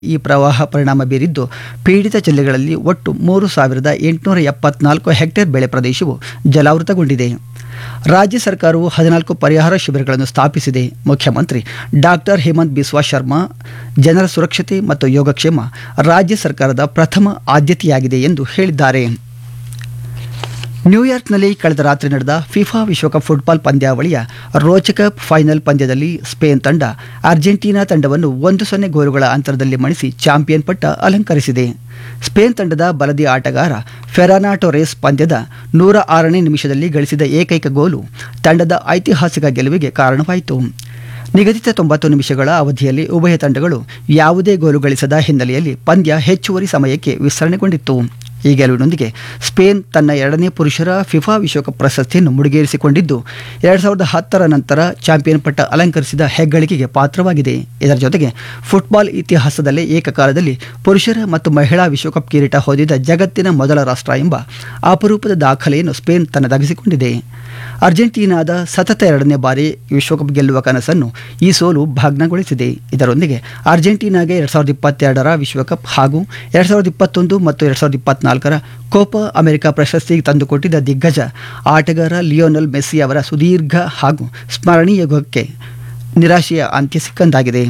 ಈ ಪ್ರವಾಹ ಪರಿಣಾಮ ಬೀರಿದ್ದು ಪೀಡಿತ ಜಿಲ್ಲೆಗಳಲ್ಲಿ ಒಟ್ಟು ಮೂರು ಸಾವಿರದ ಎಂಟುನೂರ ಎಪ್ಪತ್ನಾಲ್ಕು ಹೆಕ್ಟೇರ್ ಬೆಳೆ ಪ್ರದೇಶವು ಜಲಾವೃತಗೊಂಡಿದೆ ರಾಜ್ಯ ಸರ್ಕಾರವು ಹದಿನಾಲ್ಕು ಪರಿಹಾರ ಶಿಬಿರಗಳನ್ನು ಸ್ಥಾಪಿಸಿದೆ ಮುಖ್ಯಮಂತ್ರಿ ಡಾಕ್ಟರ್ ಹೇಮಂತ್ ಬಿಸ್ವಾ ಶರ್ಮಾ ಜನರ ಸುರಕ್ಷತೆ ಮತ್ತು ಯೋಗಕ್ಷೇಮ ರಾಜ್ಯ ಸರ್ಕಾರದ ಪ್ರಥಮ ಆದ್ಯತೆಯಾಗಿದೆ ಎಂದು ಹೇಳಿದ್ದಾರೆ ನ್ಯೂಯಾರ್ಕ್ನಲ್ಲಿ ಕಳೆದ ರಾತ್ರಿ ನಡೆದ ಫಿಫಾ ವಿಶ್ವಕಪ್ ಫುಟ್ಬಾಲ್ ಪಂದ್ಯಾವಳಿಯ ರೋಚಕ ಫೈನಲ್ ಪಂದ್ಯದಲ್ಲಿ ಸ್ಪೇನ್ ತಂಡ ಅರ್ಜೆಂಟೀನಾ ತಂಡವನ್ನು ಒಂದು ಸೊನ್ನೆ ಗೋಲುಗಳ ಅಂತರದಲ್ಲಿ ಮಣಿಸಿ ಚಾಂಪಿಯನ್ ಪಟ್ಟ ಅಲಂಕರಿಸಿದೆ ಸ್ಪೇನ್ ತಂಡದ ಬಲದಿ ಆಟಗಾರ ಫೆರಾನಾ ಟೊರೆಸ್ ಪಂದ್ಯದ ನೂರ ಆರನೇ ನಿಮಿಷದಲ್ಲಿ ಗಳಿಸಿದ ಏಕೈಕ ಗೋಲು ತಂಡದ ಐತಿಹಾಸಿಕ ಗೆಲುವಿಗೆ ಕಾರಣವಾಯಿತು ನಿಗದಿತ ತೊಂಬತ್ತು ನಿಮಿಷಗಳ ಅವಧಿಯಲ್ಲಿ ಉಭಯ ತಂಡಗಳು ಯಾವುದೇ ಗೋಲು ಗಳಿಸದ ಹಿನ್ನೆಲೆಯಲ್ಲಿ ಪಂದ್ಯ ಹೆಚ್ಚುವರಿ ಸಮಯಕ್ಕೆ ವಿಸ್ತರಣೆಗೊಂಡಿತ್ತು ಈ ಗೆಲುವಿನೊಂದಿಗೆ ಸ್ಪೇನ್ ತನ್ನ ಎರಡನೇ ಪುರುಷರ ಫಿಫಾ ವಿಶ್ವಕಪ್ ಪ್ರಶಸ್ತಿಯನ್ನು ಮುಡಿಗೇರಿಸಿಕೊಂಡಿದ್ದು ಎರಡು ಸಾವಿರದ ಹತ್ತರ ನಂತರ ಚಾಂಪಿಯನ್ ಪಟ್ಟ ಅಲಂಕರಿಸಿದ ಹೆಗ್ಗಳಿಕೆಗೆ ಪಾತ್ರವಾಗಿದೆ ಇದರ ಜೊತೆಗೆ ಫುಟ್ಬಾಲ್ ಇತಿಹಾಸದಲ್ಲೇ ಏಕಕಾಲದಲ್ಲಿ ಪುರುಷರ ಮತ್ತು ಮಹಿಳಾ ವಿಶ್ವಕಪ್ ಕಿರೀಟ ಹೊಂದಿದ ಜಗತ್ತಿನ ಮೊದಲ ರಾಷ್ಟ್ರ ಎಂಬ ಅಪರೂಪದ ದಾಖಲೆಯನ್ನು ಸ್ಪೇನ್ ತನ್ನದಾಗಿಸಿಕೊಂಡಿದೆ ಅರ್ಜೆಂಟೀನಾದ ಸತತ ಎರಡನೇ ಬಾರಿ ವಿಶ್ವಕಪ್ ಗೆಲ್ಲುವ ಕನಸನ್ನು ಈ ಸೋಲು ಭಗ್ನಗೊಳಿಸಿದೆ ಇದರೊಂದಿಗೆ ಅರ್ಜೆಂಟೀನಾಗೆ ಎರಡು ಸಾವಿರದ ಇಪ್ಪತ್ತೆರಡರ ವಿಶ್ವಕಪ್ ಹಾಗೂ ಎರಡು ಸಾವಿರದ ಇಪ್ಪತ್ತೊಂದು ಮತ್ತು ಎರಡು ಸಾವಿರದ ಇಪ್ಪತ್ನಾಲ್ಕರ ಕೋಪಾ ಅಮೆರಿಕ ಪ್ರಶಸ್ತಿ ತಂದುಕೊಟ್ಟಿದ್ದ ದಿಗ್ಗಜ ಆಟಗಾರ ಲಿಯೋನಲ್ ಮೆಸ್ಸಿ ಅವರ ಸುದೀರ್ಘ ಹಾಗೂ ಸ್ಮರಣೀಯ ಯುಗಕ್ಕೆ ನಿರಾಶೆಯ ಅಂತ್ಯ ಸಿಕ್ಕಂದಾಗಿದೆ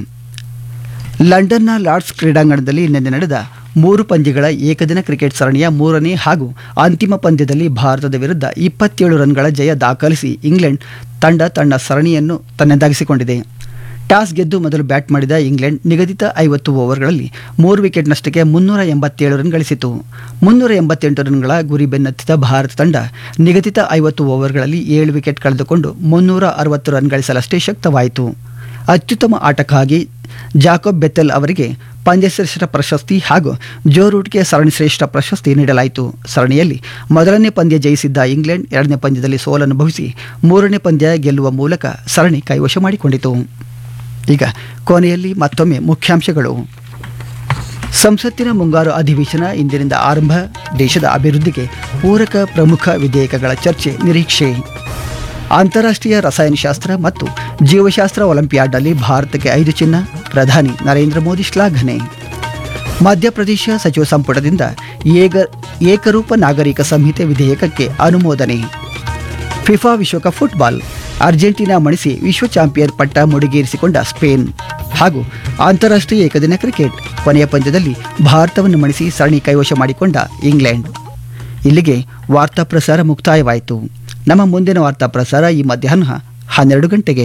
ಲಂಡನ್ನ ಲಾರ್ಡ್ಸ್ ಕ್ರೀಡಾಂಗಣದಲ್ಲಿ ನಿನ್ನೆ ನಡೆದ ಮೂರು ಪಂದ್ಯಗಳ ಏಕದಿನ ಕ್ರಿಕೆಟ್ ಸರಣಿಯ ಮೂರನೇ ಹಾಗೂ ಅಂತಿಮ ಪಂದ್ಯದಲ್ಲಿ ಭಾರತದ ವಿರುದ್ಧ ಇಪ್ಪತ್ತೇಳು ರನ್ಗಳ ಜಯ ದಾಖಲಿಸಿ ಇಂಗ್ಲೆಂಡ್ ತಂಡ ತನ್ನ ಸರಣಿಯನ್ನು ತನ್ನದಾಗಿಸಿಕೊಂಡಿದೆ ಟಾಸ್ ಗೆದ್ದು ಮೊದಲು ಬ್ಯಾಟ್ ಮಾಡಿದ ಇಂಗ್ಲೆಂಡ್ ನಿಗದಿತ ಐವತ್ತು ಓವರ್ಗಳಲ್ಲಿ ಮೂರು ವಿಕೆಟ್ ನಷ್ಟಕ್ಕೆ ಮುನ್ನೂರ ಎಂಬತ್ತೇಳು ರನ್ ಗಳಿಸಿತು ಮುನ್ನೂರ ಎಂಬತ್ತೆಂಟು ರನ್ಗಳ ಗುರಿ ಬೆನ್ನತ್ತಿದ ಭಾರತ ತಂಡ ನಿಗದಿತ ಐವತ್ತು ಓವರ್ಗಳಲ್ಲಿ ಏಳು ವಿಕೆಟ್ ಕಳೆದುಕೊಂಡು ಮುನ್ನೂರ ಅರವತ್ತು ರನ್ ಗಳಿಸಲಷ್ಟೇ ಶಕ್ತವಾಯಿತು ಅತ್ಯುತ್ತಮ ಆಟಕ್ಕಾಗಿ ಜಾಕೋಬ್ ಬೆತೆಲ್ ಅವರಿಗೆ ಪಂದ್ಯಶ್ರೇಷ್ಠ ಪ್ರಶಸ್ತಿ ಹಾಗೂ ಜೋ ರೂಟ್ಗೆ ಸರಣಿ ಶ್ರೇಷ್ಠ ಪ್ರಶಸ್ತಿ ನೀಡಲಾಯಿತು ಸರಣಿಯಲ್ಲಿ ಮೊದಲನೇ ಪಂದ್ಯ ಜಯಿಸಿದ್ದ ಇಂಗ್ಲೆಂಡ್ ಎರಡನೇ ಪಂದ್ಯದಲ್ಲಿ ಸೋಲನುಭವಿಸಿ ಮೂರನೇ ಪಂದ್ಯ ಗೆಲ್ಲುವ ಮೂಲಕ ಸರಣಿ ಕೈವಶ ಮಾಡಿಕೊಂಡಿತು ಈಗ ಕೊನೆಯಲ್ಲಿ ಮತ್ತೊಮ್ಮೆ ಮುಖ್ಯಾಂಶಗಳು ಸಂಸತ್ತಿನ ಮುಂಗಾರು ಅಧಿವೇಶನ ಇಂದಿನಿಂದ ಆರಂಭ ದೇಶದ ಅಭಿವೃದ್ಧಿಗೆ ಪೂರಕ ಪ್ರಮುಖ ವಿಧೇಯಕಗಳ ಚರ್ಚೆ ನಿರೀಕ್ಷೆ ಅಂತಾರಾಷ್ಟ್ರೀಯ ರಸಾಯನಶಾಸ್ತ್ರ ಮತ್ತು ಜೀವಶಾಸ್ತ್ರ ಒಲಿಂಪಿಯಾಡ್ನಲ್ಲಿ ಭಾರತಕ್ಕೆ ಐದು ಚಿನ್ನ ಪ್ರಧಾನಿ ನರೇಂದ್ರ ಮೋದಿ ಶ್ಲಾಘನೆ ಮಧ್ಯಪ್ರದೇಶ ಸಚಿವ ಸಂಪುಟದಿಂದ ಏಕ ಏಕರೂಪ ನಾಗರಿಕ ಸಂಹಿತೆ ವಿಧೇಯಕಕ್ಕೆ ಅನುಮೋದನೆ ಫಿಫಾ ವಿಶ್ವಕಪ್ ಫುಟ್ಬಾಲ್ ಅರ್ಜೆಂಟೀನಾ ಮಣಿಸಿ ವಿಶ್ವ ಚಾಂಪಿಯನ್ ಪಟ್ಟ ಮುಡಿಗೇರಿಸಿಕೊಂಡ ಸ್ಪೇನ್ ಹಾಗೂ ಅಂತಾರಾಷ್ಟ್ರೀಯ ಏಕದಿನ ಕ್ರಿಕೆಟ್ ಕೊನೆಯ ಪಂದ್ಯದಲ್ಲಿ ಭಾರತವನ್ನು ಮಣಿಸಿ ಸರಣಿ ಕೈವಶ ಮಾಡಿಕೊಂಡ ಇಂಗ್ಲೆಂಡ್ ಇಲ್ಲಿಗೆ ವಾರ್ತಾ ಪ್ರಸಾರ ಮುಕ್ತಾಯವಾಯಿತು ನಮ್ಮ ಮುಂದಿನ ವಾರ್ತಾ ಪ್ರಸಾರ ಈ ಮಧ್ಯಾಹ್ನ ಹನ್ನೆರಡು ಗಂಟೆಗೆ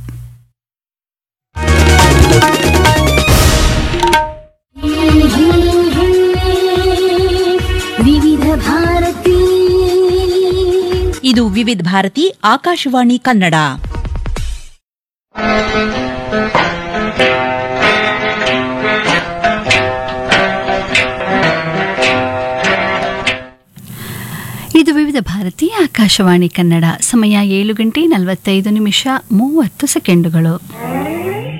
ವಿವಿಧ ಭಾರತಿ ಇದು ವಿವಿಧ ಭಾರತಿ ಆಕಾಶವಾಣಿ ಕನ್ನಡ ಇದು ವಿವಿಧ ಭಾರತಿ ಆಕಾಶವಾಣಿ ಕನ್ನಡ ಸಮಯ ಏಳು ಗಂಟೆ ನಲವತ್ತೈದು ನಿಮಿಷ ಮೂವತ್ತು ಸೆಕೆಂಡುಗಳು